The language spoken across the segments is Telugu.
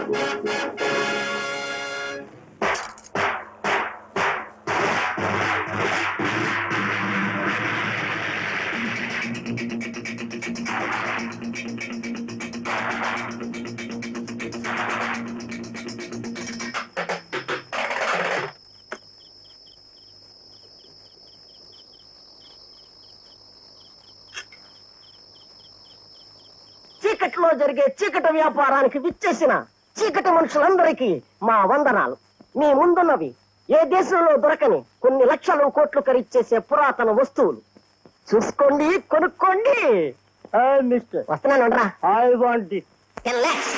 చీకట్లో జరిగే చీకటి వ్యాపారానికి విచ్చేసిన చీకటి మనుషులందరికీ మా వందనాలు మీ ముందున్నవి ఏ దేశంలో దొరకని కొన్ని లక్షలు కోట్లు ఖరీచేసే పురాతన వస్తువులు చూసుకోండి కొనుక్కోండి మిస్టర్ వస్తున్నాను రా I want it ten lakhs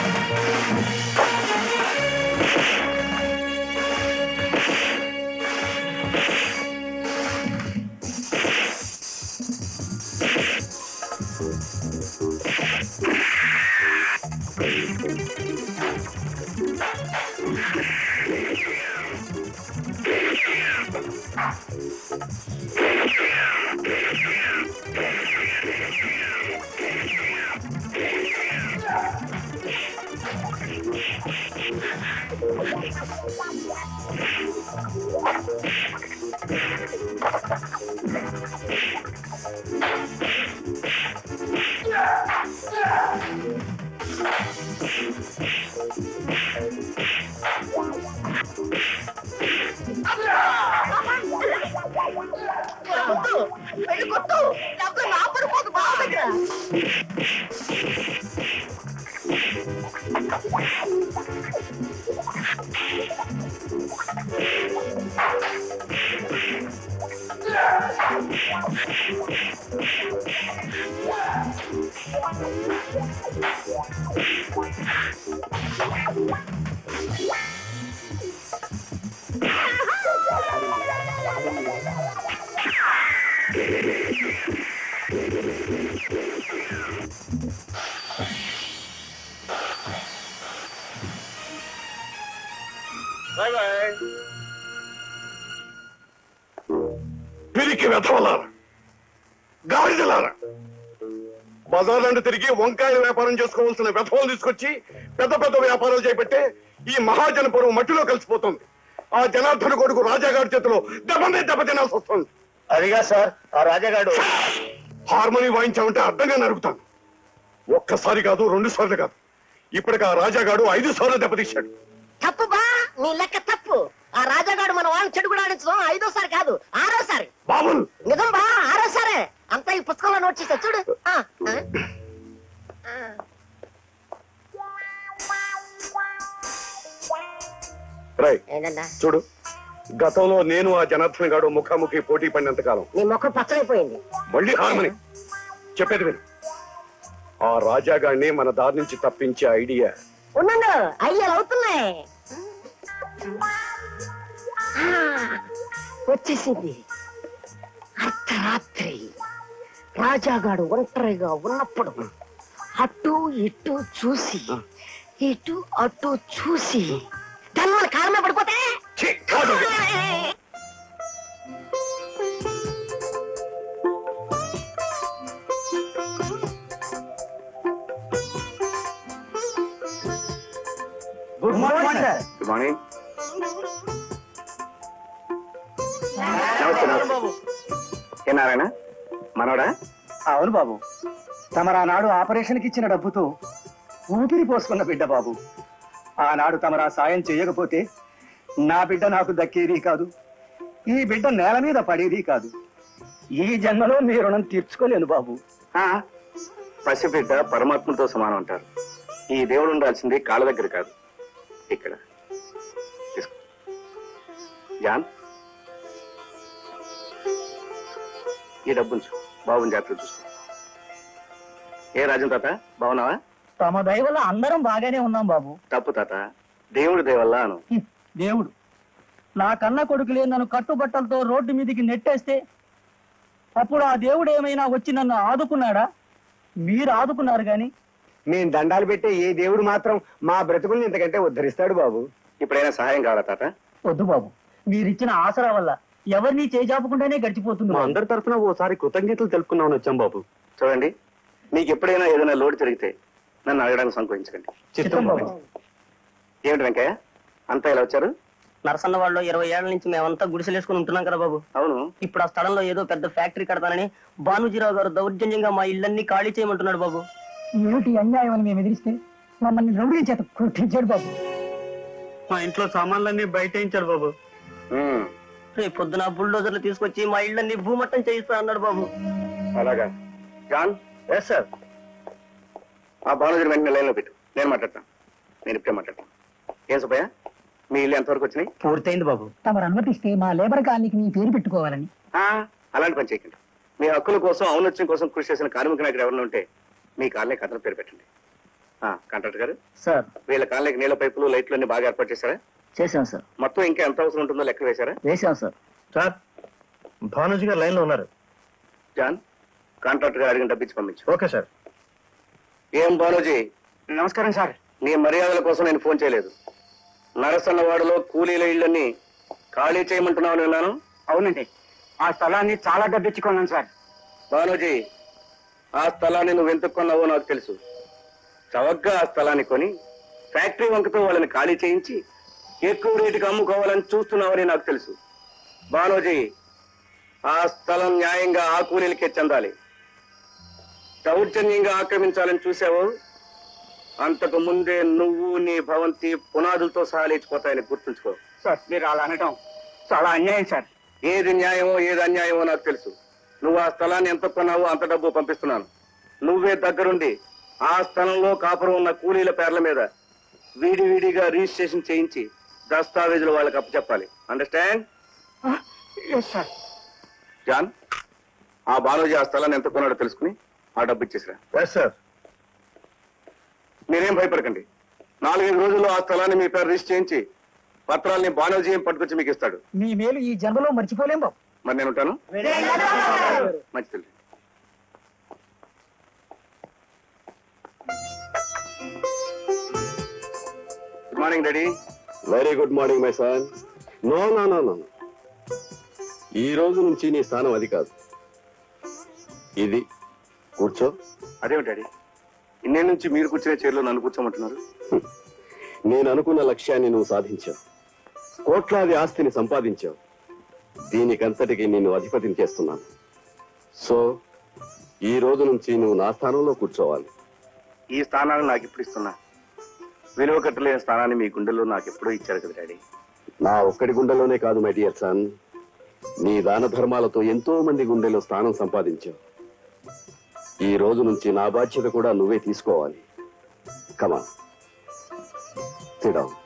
పిరికి వెధవలారా గాడిదలారా బజార్లంటే తిరిగి వంకాయల వ్యాపారం చేసుకోవాల్సిన వెధవలు తీసుకొచ్చి పెద్ద పెద్ద వ్యాపారాలు చేపట్టే ఈ మహాజనపురం మట్టిలో కలిసిపోతుంది ఆ జనార్దన కొడుకు రాజాగారి చేతిలో దెబ్బ మీద దెబ్బ తినాల్సి వస్తుంది అదిగా సార్ ఆ రాజాగాడు హార్మోని వాయించామంటే అర్థంగా నరుగుతాను ఒక్కసారి కాదు రెండు సార్లు కాదు ఇప్పటికి ఆ రాజాగాడు ఐదు సార్లు దెబ్బతీశాడు తప్పు బా నీ లెక్క తప్పు ఆ రాజాగాడు మన వాళ్ళని చెడు కూడా ఆడించడం ఐదోసారి కాదు ఆరోసారి బాబుల్ నిజం బా ఆరోసారే అంతా ఈ పుస్తకంలో నోట్ చేసా చూడు ఆ, ఆ. ఆ. రై ఏంటన్నా చూడు గతంలో నేను ఆ జనార్దన గాడు ముఖాముఖి పోటీ పడినంత కాలం నీ ముఖం పచ్చడైపోయింది మళ్ళీ హార్మని చెప్పేది విను ఆ రాజాగాడిని మన దారి నుంచి తప్పించే ఐడియా ఉండండు అయ్యలు అవుతున్నాయి ఆ, వచ్చేసింది అర్ధరాత్రి రాజాగాడు ఒంటరిగా ఉన్నప్పుడు అటు ఇటు చూసి ఇటు అటు చూసి దాని మన కారమే పడిపోతే ఛీ, కాదు. Good morning sir good morning నమస్తే నమస్తే ఏ నారాయణ మనోడా అవును బాబు తమరా నాడు ఆపరేషన్కి ఇచ్చిన డబ్బుతో ఊపిరి పోసుకున్న బిడ్డ బాబు ఆనాడు తమరా సాయం చేయకపోతే నా బిడ్డ నాకు దక్కేది కాదు ఈ బిడ్డ నేల మీద పడేది కాదు ఈ జన్మలో మీ రుణం తీర్చుకోలేను బాబు ఆ, పసిబిడ్డ పరమాత్మతో సమానం అంటారు ఈ దేవుడు ఉండాల్సింది కాళ్ళ దగ్గర కాదు ఇక్కడ తీసుకో జాన్ ఈ డబ్బుంచు బాబుని జాగ్రత్త చూసుకో ఏ రాజన్ తాత బాగున్నావా తమ దయ వల్ల అందరం బాగానే ఉన్నాం బాబు తప్పు తాత దేవుడి దయవల్ల అను హ్మ్, దేవుడు నా కన్న కొడుకులే నన్ను కట్టుబట్టలతో రోడ్డు మీదకి నెట్టేస్తే అప్పుడు ఆ దేవుడు ఏమైనా వచ్చి నన్ను ఆదుకున్నాడా మీరు ఆదుకున్నారు గాని మేము దండాలు పెట్టే ఏ దేవుడు మాత్రం మా బ్రతుకుల్ని ఇంతకంటే ఉద్ధరిస్తాడు బాబు ఇప్పుడైనా సహాయం కావాలా తాత వద్దు బాబు మీరిచ్చిన ఆసరా వల్ల ఎవరిని చేజాపకుండానే గడిచిపోతుంది బాబు. అందరి తరఫున ఓసారి కృతజ్ఞతలు తెలుపుకుందామని వచ్చాం బాబు చూడండి మీకు ఎప్పుడైనా ఏదైనా లోటు జరిగితే నన్ను అడగడానికి సంకోచించకండి చిత్తం బాబు ఏమిటి వెంకయ్య అంతా ఇలా వచ్చారు నరసన్న వాళ్ళు ఇరవై ఏళ్ల నుంచి మేమంతా గుడిసెలేసుకుని ఉంటున్నాం కదా బాబు అవును ఇప్పుడు ఆ స్థలంలో ఏదో పెద్ద ఫ్యాక్టరీ కడతానని భానుజీరావు గారు దౌర్జన్యంగా మా ఇళ్ళన్ని ఖాళీ చేయమంటున్నాడు బాబు ఏమిటి అన్యాయం అని మేము ఎదిరిస్తే మమ్మల్ని రౌడీ చేత కొట్టించాడు బాబు మా ఇంట్లో సామాన్లన్నీ బయట ఇచ్చారు బాబు రేపు పొద్దున బుల్డోజర్లు తీసుకొచ్చి మా ఇళ్ళన్ని భూమట్టం చేయిస్తా అన్నాడు బాబు అలాగా జాన్ ఎస్ సార్ ఆ బాలాజీ వెంటనే లైన్లో పెట్టు నేను మాట్లాడతాను నేను ఇప్పుడే మాట్లాడతాను ఏం సుబ్బయ్య మీ ఇల్లు ఎంతవరకు వచ్చినాయి పూర్తయింది బాబు తమరు అనుమతిస్తే మా లేబర్ కాలనీకి మీ పేరు పెట్టుకోవాలని ఆ, అలాంటి పని చేయకండి మీ హక్కుల కోసం ఔన్నత్యం కోసం కృషి చేసిన కార్మిక నాయకుడు ఎవరైనా ఉంటే మీ కాలనీ కథను పేరు పెట్టండి ఆ, కాంట్రాక్టర్ గారు సార్ వీళ్ళ కాలనీకి నీళ్ళ పైపులు లైట్లు అన్ని బాగా ఏర్పాటు చేశారా చేశాం సార్ మొత్తం ఇంకా ఎంత అవసరం ఉంటుందో లెక్క వేశారా వేశాం సార్ సార్ భానుజీ గారు లైన్ లో ఉన్నారు జాన్ కాంట్రాక్టర్ గారు అడిగిన డబ్బిచ్చి పంపించు ఓకే సార్ ఏం భానుజీ నమస్కారం సార్ నీ మర్యాదల కోసం నేను ఫోన్ చేయలేదు నరసన్నవాడలో కూలీల ఇళ్ళని ఖాళీ చేయమంటున్నావు విన్నాను అవునండి ఆ స్థలాన్ని చాలా డబ్బిచ్చుకున్నాను సార్ భానుజీ ఆ స్థలాన్ని నువ్వు ఎంత కొన్నావో నాకు తెలుసు చవగ్గా ఆ స్థలాన్ని కొని ఫ్యాక్టరీ వంకతో వాళ్ళని ఖాళీ చేయించి ఎక్కువ రేటుకి అమ్ముకోవాలని చూస్తున్నావని నాకు తెలుసు భానుజీ ఆ స్థలం న్యాయంగా ఆ కూలీలకే చెందాలి దౌర్జన్యంగా ఆక్రమించాలని చూసావు అంతకు ముందే నువ్వు నీ భవంతి పునాదులతో సహా లేచిపోతాయని గుర్తుంచుకో సార్ మీరు అలా అనడం చాలా అన్యాయం సార్ ఏది న్యాయమో ఏది అన్యాయమో నాకు తెలుసు నువ్వు ఆ స్థలాన్ని ఎంత కొన్నావో అంత డబ్బు పంపిస్తున్నాను నువ్వే దగ్గరుండి ఆ స్థలంలో కాపురం ఉన్న కూలీల పేర్ల మీద వీడి వీడిగా రిజిస్ట్రేషన్ చేయించి దస్తావేజులు వాళ్ళకి అప్పచెప్పాలి అండర్స్టాండ్ ఎస్ సార్ జాన్ ఆ బాలోజీ ఆ స్థలాన్ని ఎంత కొన్నాడో తెలుసుకుని ఆ డబ్బు ఇచ్చేసిరా ఎస్ సార్ మీరేం భయపడకండి నాలుగైదు రోజుల్లో ఆ స్థలాన్ని మీ పేరు రిజిస్టర్ చేయించి పత్రాల్ని బానోజీ ఏం పట్టుకొచ్చి మీకు ఇస్తాడు మీ మేలు ఈ జన్మలో మర్చిపోలేం బాబు మరి నేను ఉంటాను మంచిది good morning daddy very good morning my son no no no no ఈ రోజు నుంచి నీ స్థానం అది కాదు ఇది కూర్చో అదేమిటి డాడీ ఇన్నే నుంచి మీరు కూర్చునే చైర్లో నన్ను కూర్చోమంటున్నారు నేను అనుకున్న లక్ష్యాన్ని నువ్వు సాధించావు కోట్లాది ఆస్తిని సంపాదించావు దీనికంతటికి నిన్ను అధిపతిని చేస్తున్నాను సో ఈ రోజు నుంచి నువ్వు నా స్థానంలో కూర్చోవాలి ఈ స్థానాన్ని నాకు ఇప్పుడు ఇస్తున్నా విలువ కట్టలేని స్థానాన్ని మీ గుండెల్లో నాకు ఎప్పుడూ ఇచ్చారు కదా డాడీ నా ఒక్కడి గుండెలోనే కాదు మై డియర్ సన్ నీ దాన ధర్మాలతో ఎంతో మంది గుండెలో స్థానం సంపాదించావు ఈ రోజు నుంచి నా బాధ్యత కూడా నువ్వే తీసుకోవాలి కమా తిడౌన్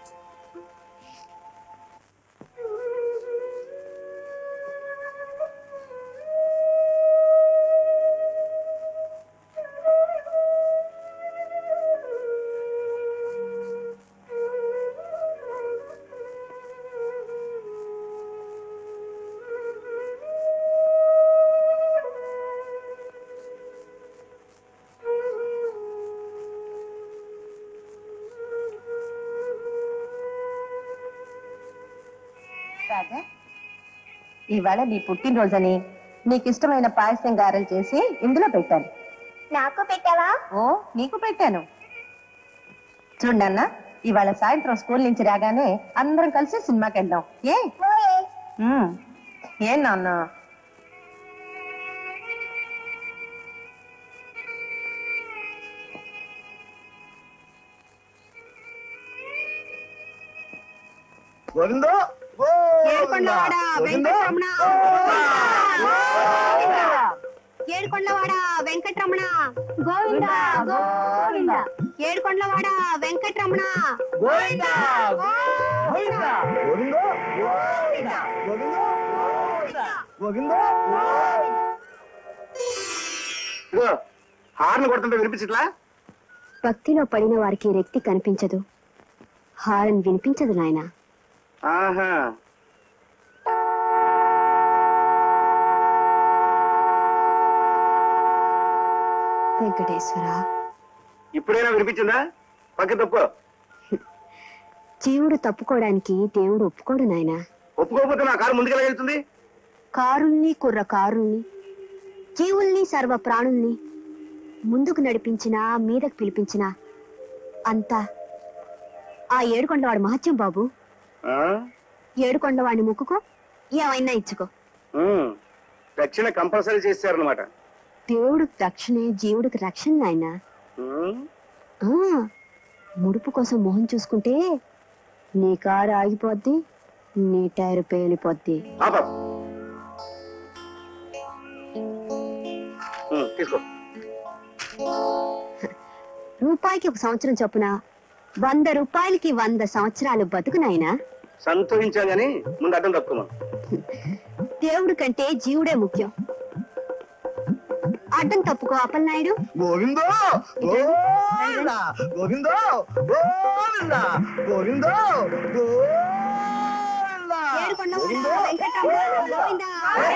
రాజా ఇవాళ నీ పుట్టినరోజని నీకు ఇష్టమైన పాయసం గారెలు చేసి ఇందులో పెట్టాను నాకు పెట్టావా ఓ నీకు పెట్టాను చూడన్న ఇవాళ సాయంత్రం స్కూల్ నుంచి రాగానే అందరం కలిసి సినిమాకి వెళ్దాం ఏ ఓయే ఉమ్. ఏం నాన్న గోవిందో ఏడుకొండవాడ వెంకటరమణ ఏడుకొండవాడ వెంకటరమణ గోవింద గోవింద ఏడుకొండవాడ వెంకటరమణ గోవింద గోవింద ఇదిగో హార్న్ కొడుతుంటే వినిపించట్లా భక్తిలో పడిన వారికి రెక్తి కనిపించదు హారన్ వినిపించదు నాయన ఆహా వెంకటేశ్వర ఇప్పుడైనా వినిపించిందా పక్క తప్పు జీవుడు తప్పుకోవడానికి దేవుడు ఒప్పుకోడు నాయనా ఒప్పుకోకపోతే నా కారు ముందుకెలా వెళ్తుంది కారుల్ని కుర్ర కారుల్ని జీవుల్ని సర్వ ప్రాణుల్ని ముందుకు నడిపించినా మీదకు పిలిపించినా అంతా ఆ ఏడుకొండవాడు మహత్యం బాబు ఆ? ఏడుకొండవాడిని ముక్కుకో ఏమైనా ఇచ్చుకో ఉమ్. దక్షిణ కంపల్సరీ చేశారనమాట దేవుడు దక్షిణే జీవుడికి రక్షణ నాయన ఆ, ముడుపు కోసం మొహం చూసుకుంటే నీ కారు ఆగిపోద్ది నీ టైర్ పేలిపోద్ది తీసుకో రూపాయికి ఒక సంవత్సరం చొప్పున వంద రూపాయలకి వంద సంవత్సరాలు బతుకు నాయనా సంతోషించాం గాని ముందు అడ్డం తప్పుకోమను దేవుడి కంటే జీవుడే ముఖ్యం అడ్డం తప్పుకో అప్పలనాయుడు గోవిందో గోవిందా గోవిందో గోవిందా గోవిందో గోవిందా ఏడుకొండవాడా, వెంకటరమణ, గోవిందా.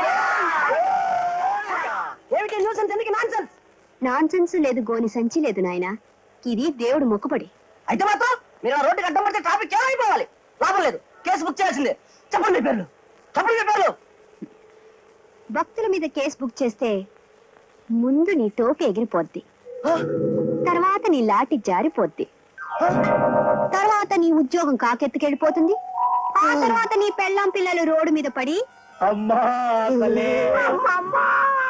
ఏమిటి న్యూసెన్స్ ఎందుకు నాన్సెన్స్ నాన్సెన్స్ లేదు గోని సంచి లేదు నాయనా ఇది దేవుడు మొక్కుబడి అయితే మాత్రం మీరు ఆ రోడ్డుకి అడ్డం పడితే ట్రాఫిక్ జామ్ అయిపోవాలి లాభం లేదు కేసు బుక్ చేయాల్సిందే చెప్పండి మీ పేర్లు చెప్పండి మీ పేర్లు భక్తుల మీద కేసు బుక్ చేస్తే ముందు నీ టోపీ ఎగిరిపోద్ది తర్వాత నీ లాటి జారిపోద్ది తర్వాత నీ ఉద్యోగం కాకెత్తుకెళ్ళిపోతుంది ఆ తర్వాత నీ పెళ్ళాం పిల్లలు రోడ్డు మీద పడి అమ్మా ఆకలే. అమ్మా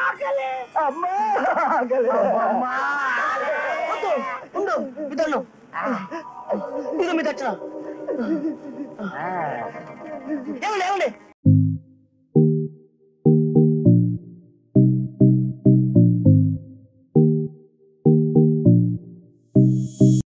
ఆకలే. వద్దు, ఉండు ఇదన్ను ఇదిగో మీ దక్షిణ ఏమండి ఏమండి